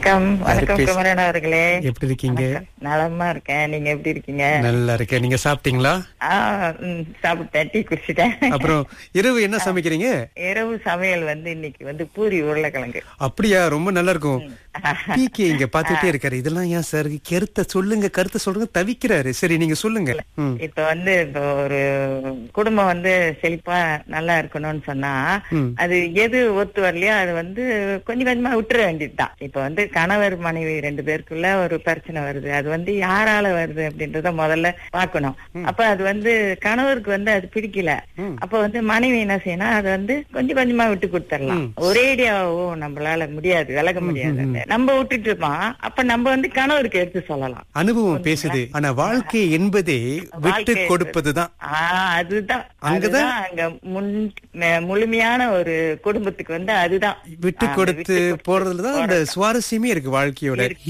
வணக்கம் வணக்கம் பேசு- குமரன் அவர்களே எப்படி இருக்கீங்க வணக்கம். நலமா இருக்கேன் நீங்க எப்படி இருக்கீங்க நல்லா இருக்கேன் நீங்க சாப்பிட்டீங்களா ஆ, ம், சாப்பிட்டேன் டீ குடிச்சிட்டேன் அப்புறம் இரவு என்ன சமைக்கிறீங்க இரவு சமையல் வந்து இன்னைக்கு வந்து பூரி உருளைக்கிழங்கு அப்படியா ரொம்ப நல்லா இருக்கும் பிகே இங்க பாத்துட்டே இருக்காரு இதெல்லாம் ஏன் சார் கருத்தை சொல்லுங்க கருத்தை சொல்லுங்க தவிக்கிறாரு சரி நீங்க சொல்லுங்க ம், இப்ப வந்து இப்ப ஒரு குடும்பம் வந்து செழிப்பா நல்லா இருக்கணும்னு சொன்னா ம். அது எது ஒத்து வரலையோ அது வந்து கொஞ்சம் கொஞ்சமா விட்டுற வேண்டியதுதான் இப்ப வந்து கணவர் மனைவி ரெண்டு பேருக்குள்ள ஒரு பிரச்சனை வருது அது வந்து யாரால வருது அப்படின்றத முதல்ல பார்க்கணும் அப்ப அது வந்து கணவருக்கு வந்து அது பிடிக்கல அப்ப வந்து மனைவி என்ன செய்யணும் அது வந்து கொஞ்சம் கொஞ்சமா விட்டு கொடுத்துடலாம் ஒரேடியாவோ நம்மளால முடியாது விலக முடியாது நம்ம விட்டுட்டு இருப்போம் அப்ப நம்ம வந்து கணவருக்கு எடுத்து சொல்லலாம் அனுபவம் பேசுது ஆனா வாழ்க்கை என்பதே விட்டு வாழ்க்கை கொடுப்பதுதான் ஆஹ் அதுதான் அங்கதான் அதுதான் அங்க முன் ம- முழுமையான ஒரு குடும்பத்துக்கு வந்து அதுதான் விட்டு ஆஹ் கொடுத்து விட்டு கொடுத்து போறதுலதான் அந்த சுவாரஸ்யமே இருக்கு வாழ்க்கையோட